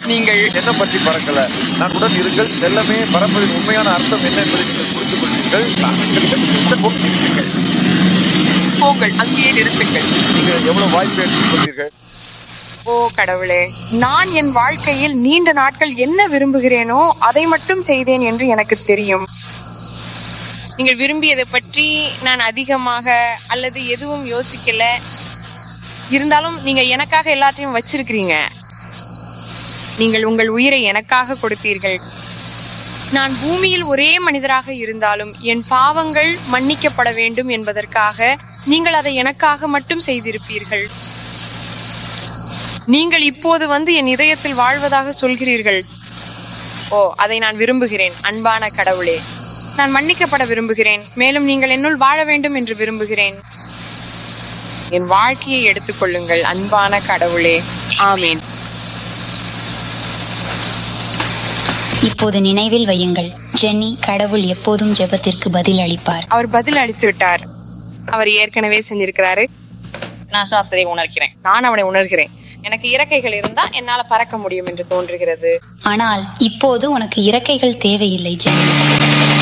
நீங்கள் என்ன பற்றி பறக்கல நான் உடன் இருங்கள் செல்லமே பறப்பதின் உண்மையான அர்த்தம் என்ன என்பதை நீங்கள் புரிந்து கொள்வீர்கள் நான் கொண்டிருப்பீர்கள். போங்கள் அங்கேயே நிறுத்துங்கள் நீங்கள் எவ்வளவு வாய்ப்பு எடுத்துக்கொண்டீர்கள் ஓ கடவுளே நான் என் வாழ்க்கையில் நீண்ட நாட்கள் என்ன விரும்புகிறேனோ அதை மட்டும் செய்தேன் என்று எனக்கு தெரியும் நீங்கள் விரும்பியதை பற்றி நான் அதிகமாக அல்லது எதுவும் யோசிக்கல இருந்தாலும் நீங்க எனக்காக எல்லாத்தையும் வச்சிருக்கிறீங்க நீங்கள் உங்கள் உயிரை எனக்காக கொடுத்தீர்கள் நான் பூமியில் ஒரே மனிதராக இருந்தாலும் என் பாவங்கள் மன்னிக்கப்பட வேண்டும் என்பதற்காக நீங்கள் அதை எனக்காக மட்டும் செய்திருப்பீர்கள் நீங்கள் இப்போது வந்து என் இதயத்தில் வாழ்வதாக சொல்கிறீர்கள் ஓ அதை நான் விரும்புகிறேன் அன்பான கடவுளே நான் மன்னிக்கப்பட விரும்புகிறேன் மேலும் நீங்கள் என்னுள் வாழ வேண்டும் என்று விரும்புகிறேன் என் வாழ்க்கையை எடுத்துக்கொள்ளுங்கள் அன்பான கடவுளே ஆமேன் இப்போது நினைவில் வையுங்கள் ஜென்னி கடவுள் எப்போதும் ஜெபத்திற்கு பதில் அளிப்பார் அவர் பதில் அளித்து விட்டார் அவர் ஏற்கனவே செஞ்சிருக்கிறாரு நான் சாஸ்திரை உணர்கிறேன் நான் அவனை உணர்கிறேன் எனக்கு இறக்கைகள் இருந்தா என்னால பறக்க முடியும் என்று தோன்றுகிறது ஆனால் இப்போது உனக்கு இறக்கைகள் தேவையில்லை ஜென்னி